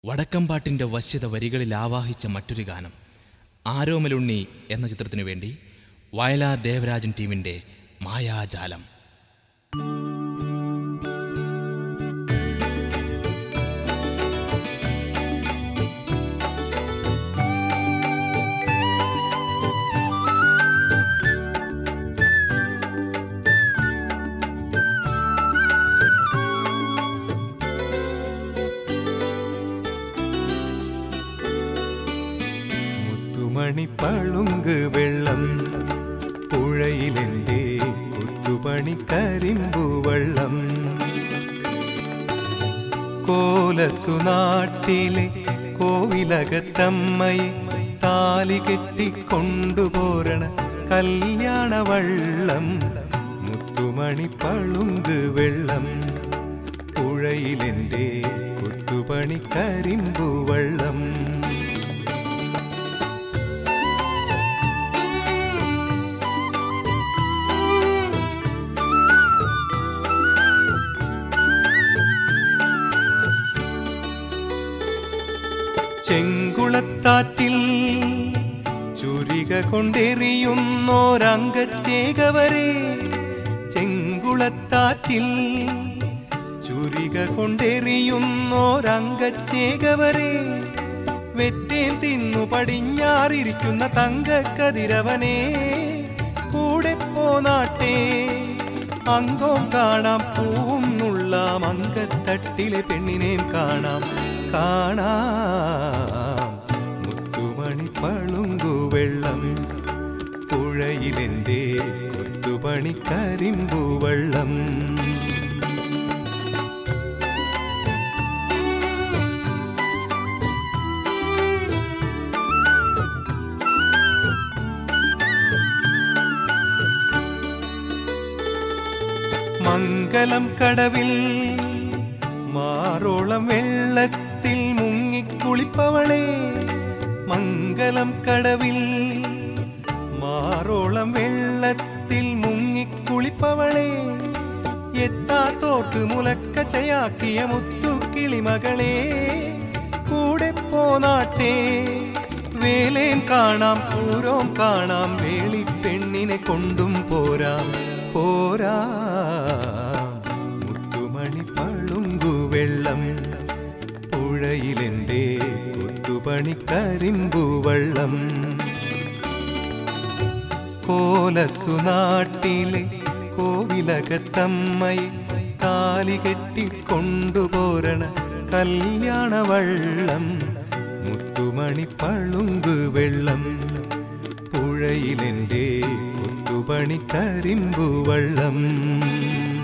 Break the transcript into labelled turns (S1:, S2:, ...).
S1: വടക്കമ്പാട്ടിൻ്റെ വശ്യത വരികളിൽ ആവാഹിച്ച മറ്റൊരു ഗാനം ആരോമലുണ്ണി എന്ന ചിത്രത്തിനു വേണ്ടി വയലാർ ദേവരാജൻ ടീമിൻ്റെ മായാജാലം
S2: മുത്തുമണി പളുങ്ക് വെള്ളം പുഴയിലെന്റെ കൊത്തുപണി കരിമ്പു വെള്ളം കോലസുനാട്ടിലെ കോവിലകത്തമ്മയെ താലി കെട്ടിക്കൊണ്ടുപോരണ കല്യാണ വള്ളം മുത്തുമണി പളുങ്ക് വെള്ളം പുഴയിലെന്റെ കൊത്തുപണി കരിമ്പു വെള്ളം ചെങ്കുളത്താറ്റിൽ ചുരിക കൊണ്ടെറിയുന്നോരംഗച്ചേകവരെ ചെങ്കുളത്താറ്റിൽ ചുരിക കൊണ്ടെറിയുന്നോരംഗച്ചേകവരെ വെറ്റേൻ തിന്നു പടിഞ്ഞാറിരിക്കുന്ന തങ്കക്കതിരവനെ കൂടെ പോനാട്ടെ അംഗം കാണാം പൂവും നുള്ളാം അങ്കത്തട്ടിലെ പെണ്ണിനെയും കാണാം കാണാം മുത്തുമണി പളുങ്കു വെള്ളം പുഴയിലെന്റെ കൊത്തുപണി കരിമ്പു വെള്ളം മംഗലം കടവിൽ മാറോളം വെള്ളത്തിൽ മുങ്ങിക്കുളിപ്പവളെ മംഗലം കടവിൽ മാറോളം വെള്ളത്തിൽ മുങ്ങിക്കുളിപ്പവളെ എത്താത്തോർത്ത് മുലക്കച്ചയാക്കിയ മുത്തുക്കിളിമകളെ കൂടെ പോനാട്ടെ വേലേം കാണാം പൂരോം കാണാം വേളി പെണ്ണിനെ കൊണ്ടും പോരാം പോരാ മുത്തുമണി പളുങ്കു വെള്ളം പുഴയിലെന്റെ കൊത്തുപണി കരിമ്പു വെള്ളം കോലസുനാട്ടിലെ കോവിലകത്തമ്മയെ താലി കെട്ടിക്കൊണ്ടുപോരണ കല്യാണ വള്ളം മുത്തുമണി പളുങ്ക് വെള്ളം പുഴയിലെന്റെ കൊത്തുപണി കരിമ്പു വള്ളം